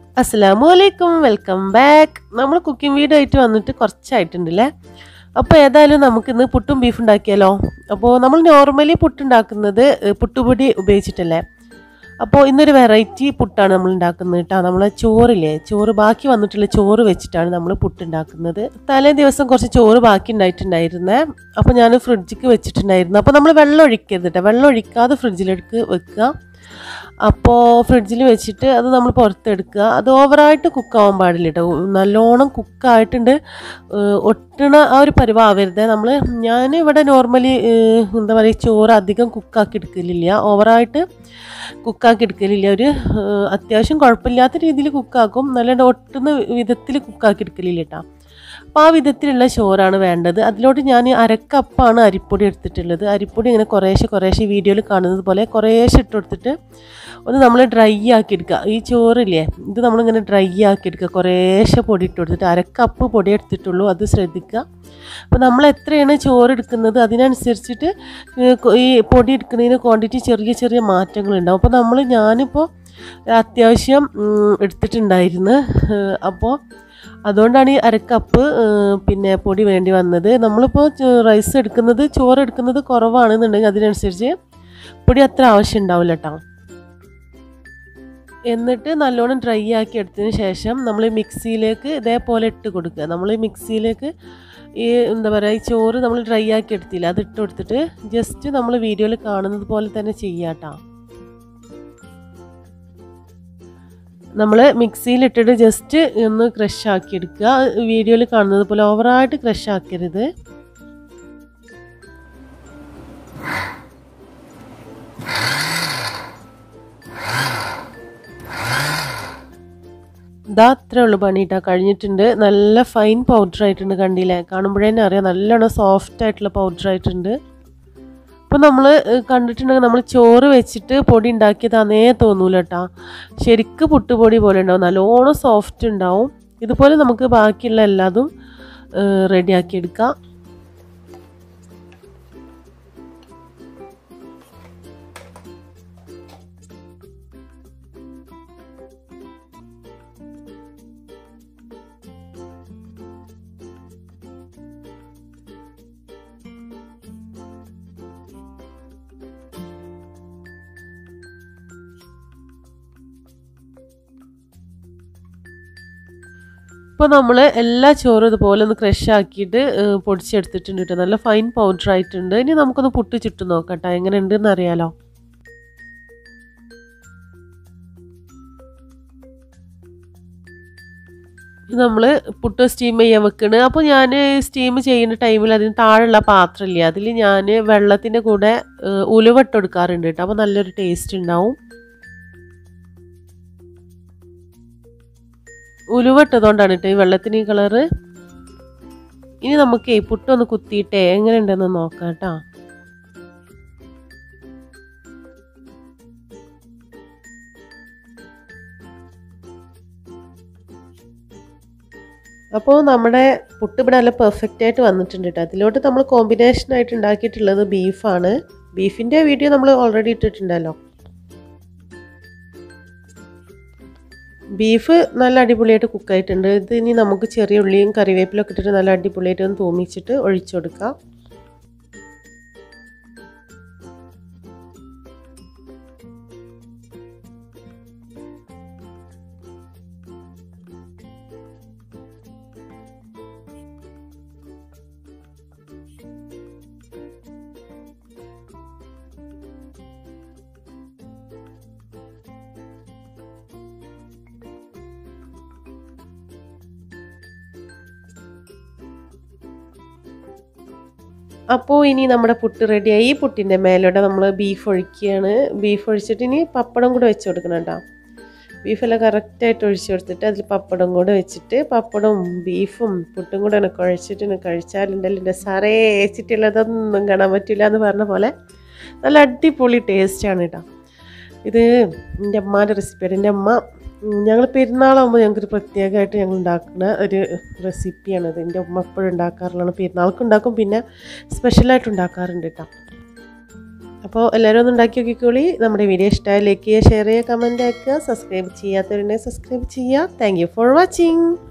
അസ്സലാമു അലൈക്കും welcome back നമ്മൾ കുക്കിംഗ് വീഡിയോ ആയിട്ട് വന്നിട്ട് കുറച്ചായിട്ടുണ്ടല്ലേ അപ്പോൾ ഏതായാലും നമുക്കിന്ന് പുട്ടും ബീഫ് ഉണ്ടാക്കിയാലോ അപ്പോൾ നമ്മൾ നോർമലി പുട്ടുണ്ടാക്കുന്നത് ഏഹ്, പുട്ടുപൊടി ഉപയോഗിച്ചിട്ടല്ലേ അപ്പോൾ ഇന്നൊരു വെറൈറ്റി പുട്ടാണ് നമ്മൾ ഉണ്ടാക്കുന്നത് കേട്ടോ നമ്മളെ ചോറില്ലേ ചോറ് ബാക്കി വന്നിട്ടുള്ള ചോറ് വെച്ചിട്ടാണ് നമ്മൾ പുട്ടുണ്ടാക്കുന്നത് തലേ ദിവസം കുറച്ച് ചോറ് ബാക്കി ഉണ്ടായിട്ടുണ്ടായിരുന്നേ അപ്പോൾ ഞാൻ ഫ്രിഡ്ജിക്ക് വെച്ചിട്ടുണ്ടായിരുന്നു അപ്പോൾ നമ്മൾ വെള്ളം ഒഴിക്കരുത് കേട്ടോ വെള്ളം ഒഴിക്കാതെ ഫ്രിഡ്ജിലേക്ക് വെക്കുക അപ്പോൾ ഫ്രിഡ്ജിൽ വെച്ചിട്ട് അത് നമ്മൾ പുറത്തെടുക്കുക അത് ഓവറായിട്ട് കുക്കാവാൻ പാടില്ല കേട്ടോ നല്ലോണം കുക്കായിട്ടുണ്ട് ഒട്ടണ ആ ഒരു പരിവാവരുത് നമ്മൾ ഞാൻ ഇവിടെ നോർമലി എന്താ പറയുക ചോറ് അധികം കുക്കാക്കി എടുക്കലില്ല ഓവറായിട്ട് കുക്കാക്കി എടുക്കലില്ല ഒരു ഏഹ്, അത്യാവശ്യം കുഴപ്പമില്ലാത്ത രീതിയിൽ കുക്കാക്കും നല്ല ഒട്ടുന്ന വിധത്തിൽ കുക്കാക്കി എടുക്കലില്ല കേട്ടോ അപ്പോൾ ആ വിധത്തിലുള്ള ചോറാണ് വേണ്ടത് അതിലോട്ട് ഞാൻ അരക്കപ്പാണ് അരിപ്പൊടി എടുത്തിട്ടുള്ളത് അരിപ്പൊടി ഇങ്ങനെ കുറേശ്ശെ കുറേശ്ശെ വീഡിയോയിൽ കാണുന്നത് പോലെ കുറേശ്ശെ ഇട്ട് കൊടുത്തിട്ട് ഒന്ന് നമ്മൾ ഡ്രൈ ആക്കി എടുക്കുക ഈ ചോറില്ലേ ഇത് നമ്മളിങ്ങനെ ഡ്രൈ ആക്കി എടുക്കുക കുറേശ്ശെ പൊടി ഇട്ട് കൊടുത്തിട്ട് അരക്കപ്പ് പൊടി എടുത്തിട്ടുള്ളൂ അത് ശ്രദ്ധിക്കുക അപ്പോൾ നമ്മൾ എത്രയാണ് ചോറ് എടുക്കുന്നത് അതിനനുസരിച്ചിട്ട് ഏഹ് കൊ- ഈ പൊടി എടുക്കുന്നതിന് ക്വാണ്ടിറ്റി ചെറിയ ചെറിയ മാറ്റങ്ങളുണ്ടാവും അപ്പോൾ നമ്മൾ ഞാനിപ്പോൾ അത്യാവശ്യം ഉം, എടുത്തിട്ടുണ്ടായിരുന്നു ഏഹ് അപ്പോൾ അതുകൊണ്ടാണ് ഈ അരക്കപ്പ് ഏഹ്, പിന്നെ പൊടി വേണ്ടി വന്നത് നമ്മളിപ്പോൾ റൈസ് എടുക്കുന്നത് ചോറ് എടുക്കുന്നത് കുറവാണെന്നുണ്ടെങ്കിൽ അതിനനുസരിച്ച് പൊടി അത്ര ആവശ്യം ഉണ്ടാവില്ല കേട്ടോ എന്നിട്ട് നല്ലോണം ഡ്രൈ ആക്കി എടുത്തതിന് ശേഷം നമ്മൾ മിക്സിയിലേക്ക് ഇതേപോലെ ഇട്ട് കൊടുക്കുക നമ്മൾ മിക്സിയിലേക്ക് ഈ എന്താ പറയുക ഈ ചോറ് നമ്മൾ ഡ്രൈ ആക്കി എടുത്തില്ല അത് ഇട്ട് കൊടുത്തിട്ട് ജസ്റ്റ് നമ്മൾ വീഡിയോയിൽ കാണുന്നത് പോലെ തന്നെ ചെയ്യാട്ടോ നമ്മൾ മിക്സിയിലിട്ടിട്ട് ജസ്റ്റ് ഒന്ന് ക്രഷ് ആക്കി എടുക്കുക വീഡിയോയിൽ കാണുന്നത് പോലെ ഓവറായിട്ട് ക്രഷ് ആക്കരുത് ഇതാ അത്രേ ഉള്ളൂ പണിയിട്ടാ കഴിഞ്ഞിട്ടുണ്ട് നല്ല ഫൈൻ പൗഡർ ആയിട്ടുണ്ട് കണ്ടില്ലേ കാണുമ്പോഴേ തന്നെ അറിയാം നല്ലോണം സോഫ്റ്റ് ആയിട്ടുള്ള പൗഡർ ആയിട്ടുണ്ട് അപ്പോൾ നമ്മൾ കണ്ടിട്ടുണ്ടെങ്കിൽ നമ്മൾ ചോറ് വെച്ചിട്ട് പൊടി ഉണ്ടാക്കിയതാന്നേ തോന്നൂല കേട്ടോ ശരിക്ക് പുട്ടുപൊടി പോലെ ഉണ്ടാവും നല്ലോണം സോഫ്റ്റ് ഉണ്ടാവും ഇതുപോലെ നമുക്ക് ബാക്കിയുള്ള എല്ലാതും റെഡിയാക്കി എടുക്കാം ഇപ്പോൾ നമ്മൾ എല്ലാ ചോറും ഇതുപോലെ ഒന്ന് ക്രഷ് ആക്കിയിട്ട് ഏഹ്, പൊടിച്ചെടുത്തിട്ടുണ്ട് കേട്ടോ നല്ല ഫൈൻ പൗഡർ ആയിട്ടുണ്ട് ഇനി നമുക്കൊന്ന് പുട്ട് ചുട്ട് നോക്കാം കേട്ടോ എങ്ങനെ ഉണ്ടെന്ന് അറിയാലോ നമ്മൾ പുട്ട് സ്റ്റീം ചെയ്യാൻ വെക്കണ് അപ്പോൾ ഞാൻ സ്റ്റീം ചെയ്യുന്ന ടൈമിൽ അതിന് താഴെയുള്ള പാത്രമില്ല അതിൽ ഞാൻ വെള്ളത്തിൻ്റെ കൂടെ ഏഹ്, ഉലുവ ഇട്ട് കൊടുക്കാറുണ്ട് കേട്ടോ അപ്പോൾ നല്ലൊരു ടേസ്റ്റ് ഉണ്ടാവും ഉലുവ ഇട്ടതുകൊണ്ടാണ് കേട്ടോ ഈ വെള്ളത്തിന് ഈ കളറ് ഇനി നമുക്ക് ഈ പുട്ടൊന്ന് കുത്തിയിട്ടേ എങ്ങനെ ഉണ്ടെന്ന് നോക്കാം കേട്ടോ അപ്പോൾ നമ്മുടെ പുട്ട് ഇവിടെ നല്ല പെർഫെക്റ്റ് ആയിട്ട് വന്നിട്ടുണ്ട് കേട്ടോ അതിലോട്ട് നമ്മൾ കോമ്പിനേഷൻ ആയിട്ട് ഉണ്ടാക്കിയിട്ടുള്ളത് ബീഫാണ് ബീഫിൻ്റെ വീഡിയോ നമ്മൾ ഓൾറെഡി ഇട്ടിട്ടുണ്ടല്ലോ ബീഫ് നല്ല അടിപൊളിയായിട്ട് കുക്കായിട്ടുണ്ട് ഇത് ഇനി നമുക്ക് ചെറിയ ഉള്ളിയും കറിവേപ്പിലൊക്കെ ഇട്ടിട്ട് നല്ല അടിപൊളിയായിട്ട് ഒന്ന് തൂമിച്ചിട്ട് ഒഴിച്ചു കൊടുക്കാം അപ്പോൾ ഇനി നമ്മുടെ പുട്ട് റെഡിയായി ഈ പുട്ടിൻ്റെ മേലോട്ട് നമ്മൾ ബീഫ് ഒഴിക്കുകയാണ് ബീഫ് ഒഴിച്ചിട്ട് ഇനി പപ്പടം കൂടെ വെച്ച് കൊടുക്കണം കേട്ടോ ബീഫെല്ലാം കറക്റ്റായിട്ട് ഒഴിച്ച് കൊടുത്തിട്ട് അതിൽ പപ്പടം കൂടെ വെച്ചിട്ട് പപ്പടവും ബീഫും പുട്ടും കൂടെ ഒന്ന് കുഴച്ചിട്ട് ഒന്ന് കഴിച്ചാലുണ്ടല്ലോ എൻ്റെ സാറേ ഏച്ചിട്ടുള്ളതൊന്നും കാണാൻ പറ്റില്ല എന്ന് പറഞ്ഞ പോലെ നല്ല അടിപൊളി ടേസ്റ്റാണ് കേട്ടോ ഇത് എൻ്റെ അമ്മാൻ്റെ റെസിപ്പിയാണ് എൻ്റെ അമ്മ ഞങ്ങൾ പെരുന്നാളാകുമ്പോൾ ഞങ്ങൾക്കൊരു പ്രത്യേകമായിട്ട് ഞങ്ങൾ ഉണ്ടാക്കുന്ന ഒരു റെസിപ്പിയാണിത് എൻ്റെ ഉമ്മ എപ്പോഴും ഉണ്ടാക്കാറുള്ളതാണ് പെരുന്നാൾക്ക് ഉണ്ടാക്കും പിന്നെ സ്പെഷ്യലായിട്ട് ഉണ്ടാക്കാറുണ്ട് കേട്ടോ അപ്പോൾ എല്ലാവരും ഒന്ന് ഉണ്ടാക്കി നോക്കിക്കോളി നമ്മുടെ വീഡിയോ ഇഷ്ടമായി ലൈക്ക് ചെയ്യുക ഷെയർ ചെയ്യുക കമൻറ്റ് ആക്കുക സബ്സ്ക്രൈബ് ചെയ്യാത്തവരുണ്ടെങ്കിൽ സബ്സ്ക്രൈബ് ചെയ്യുക താങ്ക് യു ഫോർ വാച്ചിങ്